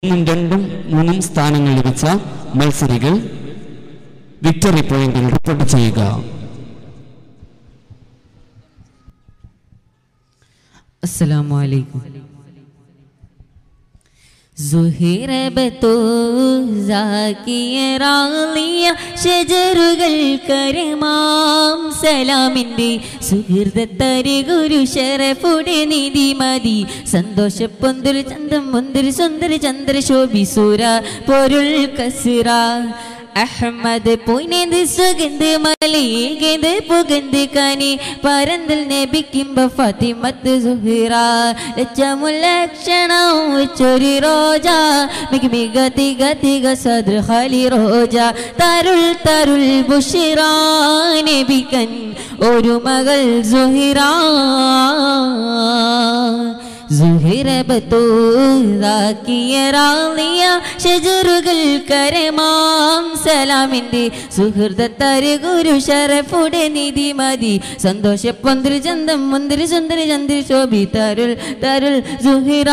ഒന്നും രണ്ടും മൂന്നും സ്ഥാനങ്ങൾ ലഭിച്ച മത്സരികൾ വിക്ടറി പോയിന്റിൽ റിപ്പോർട്ട് ചെയ്യുക അസ്സലാമു അലൈക്കും സുഹിറബത്തോക്കിയ ഷജറുകൾ കരമാം സലാമിൻ്റെ സുഹൃതത്തരി ഗുരു ശരഫുടെ നിധി മതി സന്തോഷ പൊന്തുരു ചന്തം മുന്തിരി സുന്ദരി ചന്ദ്ര ശോഭിസൂര പൊരുൾ കസിറ അഹമ്മദ് പുനത് സുഗന്ധ് മലയേകത് പുകന്ത് കനി പരന്തൽ നബിക്കുമ്പ ഫാത്തിമത്ത് സുഹിറ ലക്ഷണം വെച്ചൊരു റോജ മിക മിക തിക തിക സദൃ ഖലി റോജ തരുൾ തരുൾ ബുഷിറ നബിക്കൻ ഒരു മകൾ സുഹിറ ഷജറുകൾ കരമാം സലാമിന്റെ സുഹൃതത്തര് ഗുരു ഷറഫുടെ നിധി മതി സന്തോഷ പൊന്തിരി ചന്തം മുന്തിരി സുന്ദരി ചന്ദ്രി ശോഭി തരുൾ തരുൾ സുഹിറ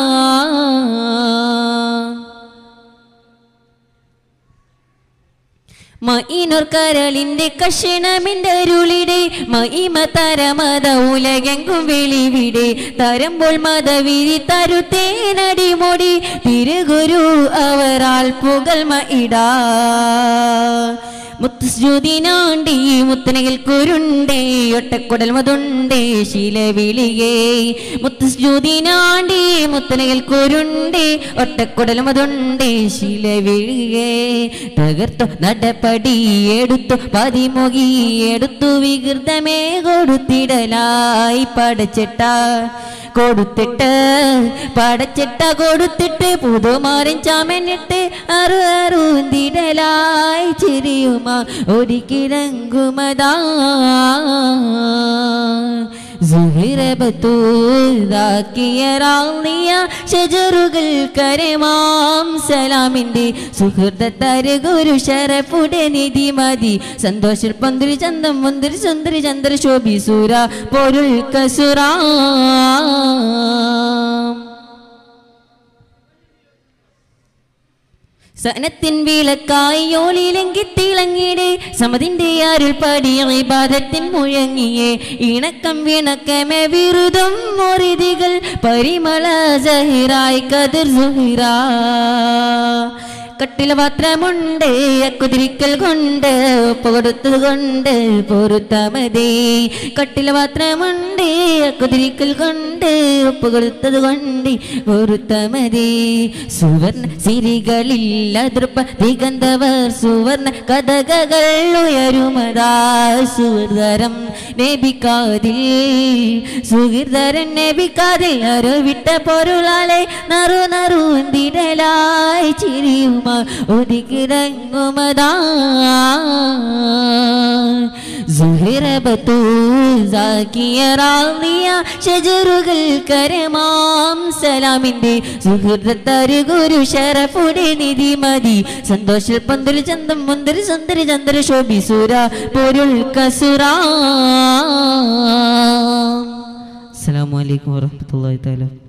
മൈനൂർ കരളിന്റെ കഷണമിന്റെ അരുളിടെ മഹിമ തരമത ഉലകെങ്കും വെളിവിടെ തരമ്പോൾ മതവിധി തരുത്തേനടിമൊടി തിരുഗുരു അവരാൽ പുകൽ മയിടാ മുത്തുസ്ജുദിനാണ്ടി മുത്തനകിൽ കുരുണ്ടേ ഒട്ടക്കുടൽ മതുണ്ടേ ശീലവിളിയേ മുത്തുസ്ജുദിനാണ്ടി മുത്തനകിൽ കുരുണ്ടേ ഒട്ടക്കുടൽ മതുണ്ടേ ശീലവിളിയേ തകർത്തു നടപ്പടി എടുത്തു പതിമുകി എടുത്തു വികൃതമേ കൊടുത്തിടലായി പടച്ചിട്ട കൊടുത്തിട്ട് പടച്ചിട്ട കൊടുത്തിട്ട് പുതുമാരൻ ചാമനിട്ട് അറു അറുന്തിടലായി ചിരിയുമ ഒരിക്കിടങ്കുമതാ ഷജറുകൾ കരമാം സലാമിന്റെ സുഹൃത്തര് ഗുരു ശരഫുടെ നിധി മതി സന്തോഷിൽ പന്തിരി ചന്തം മുന്തിരി സുന്ദരി ചന്ദ്ര ശോഭി സൂര പൊരുൾ കസുറാ സനത്തിൻ വിളക്കായി യോലിലെങ്കി തിളങ്ങിടെ സമതിന്റെ അരുൾ പടി ഇബാദത്തിൻ മുഴങ്ങിയേ ഇണക്കം വിണക്കമേ വിരുദം മൊറിതികൾ പരിമള സഹിറായി കതിർ സുഹിറ കട്ടില പാത്രമുണ്ട് അക്കുതിരിക്കൽ കൊണ്ട് ഉപ്പ് കൊടുത്തത് കൊണ്ട് പൊറുത്തമതേ കട്ടില പാത്രമുണ്ട് അക്കുതിരിക്കൽ കൊണ്ട് ഉപ്പ് കൊടുത്തത് കൊണ്ട് പൊറുത്തമതേ സുവർണ സിരികളിൽ അതിർപ്പ ദിഗന്ധവർ സുവർണ കഥകൾ ഉയരുമതാ സുഹൃതരം നബിക്കാതിൽ സുഹൃതരൻ നബിക്കാതിൽ അറിവിട്ട പൊരുളാലെ നറു നറുന്തിടലായി ചിരിയുമ ഒതുക്കിറങ്ങുമതാ ഷജറുകൾ കരമാം സലാമിന്റെ സുഹൃത്തരു ഗുരു ഷറഫുടെ നിധി മതി സന്തോഷിൽ പന്തൽ ചന്തം മുന്തരി സുന്ദരി ചന്ദ്ര ശോഭി സൂര പൊരുൾ കസുറ അസ്സലാമു അലൈക്കും വറഹ്മത്തുള്ളാഹി തആല